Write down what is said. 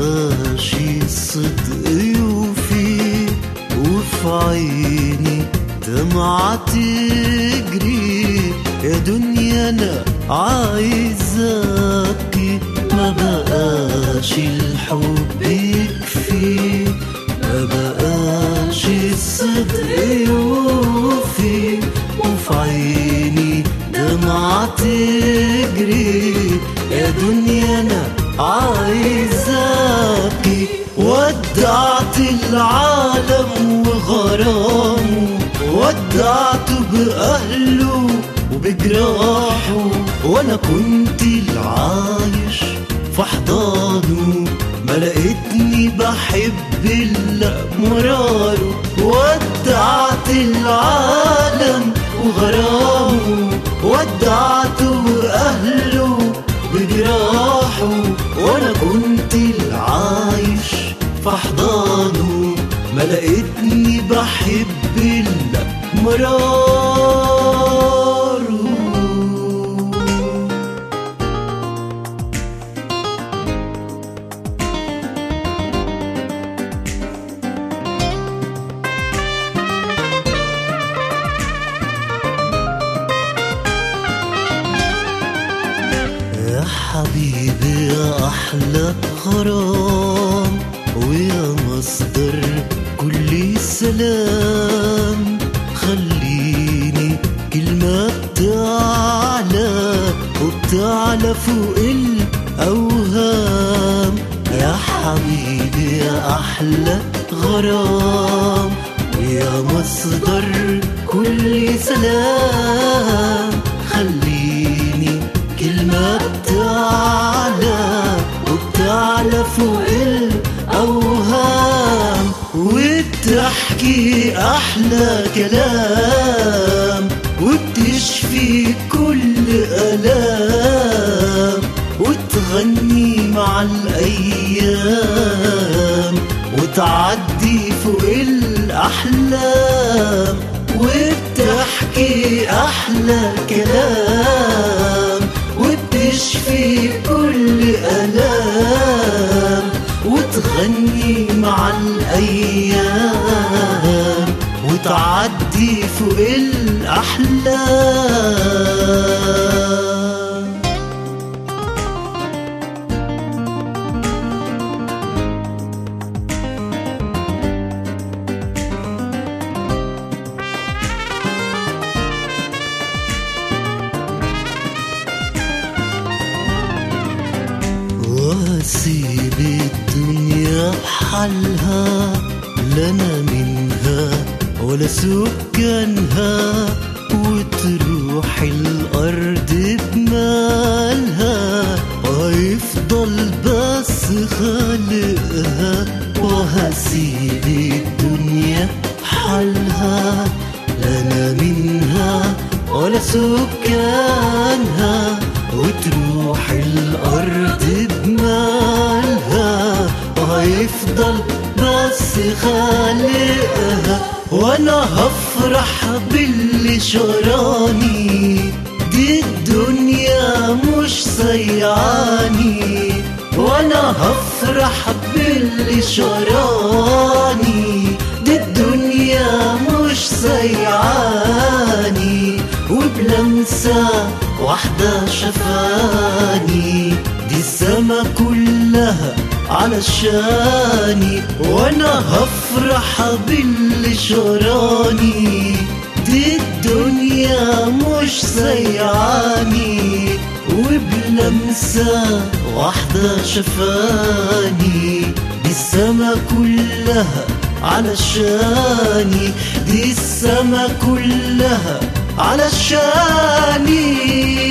بقاش الصدق يوفي وفي عيني دمعة تجري يا دنيا انا عايز ابكي ما بقاش الحب يكفي ما بقاش الصدق يوفي وفي عيني دمعة تجري يا دنيا انا عايز ابكي ودعت العالم وغرامه ودعته بأهله وبجراحه وانا كنت العايش في حضانه ما لقيتني بحب الا مراره ودعت العالم وغرامه ودعته واهله بجراحه وانا كنت العايش في حضانه ما لقيتني بحب الا مراره يا حبيبي يا أحلى غرام ويا مصدر كل سلام خليني كلمة بتعلى وبتعلى فوق الأوهام يا حبيبي يا أحلى غرام ويا مصدر كل سلام خليني كلمة بتعلى وبتعلى فوق الأوهام وبتحكي أحلى كلام وبتشفي كل ألام وتغني مع الأيام وتعدي فوق الأحلام وبتحكي أحلى كلام وبتشفي كل ألام وتغني مع الأيام وتعدي فوق الأحلام واسيب الدنيا بحالها لنا منها ولا سكانها وتروح الأرض بمالها ويفضل بس خالقها وهسيب الدنيا بحالها لنا منها ولا سكانها وتروح الأرض بمالها وهيفضل بس خالقها وانا هفرح باللي شراني دي الدنيا مش سيعاني وانا هفرح باللي شراني دي الدنيا مش سيعاني وبلمسة واحدة شفاني دي السما كلها علشاني وانا هفرح باللي شراني دي الدنيا مش سيعاني وبلمسة واحدة شفاني دي السما كلها علشاني دي السما كلها علشاني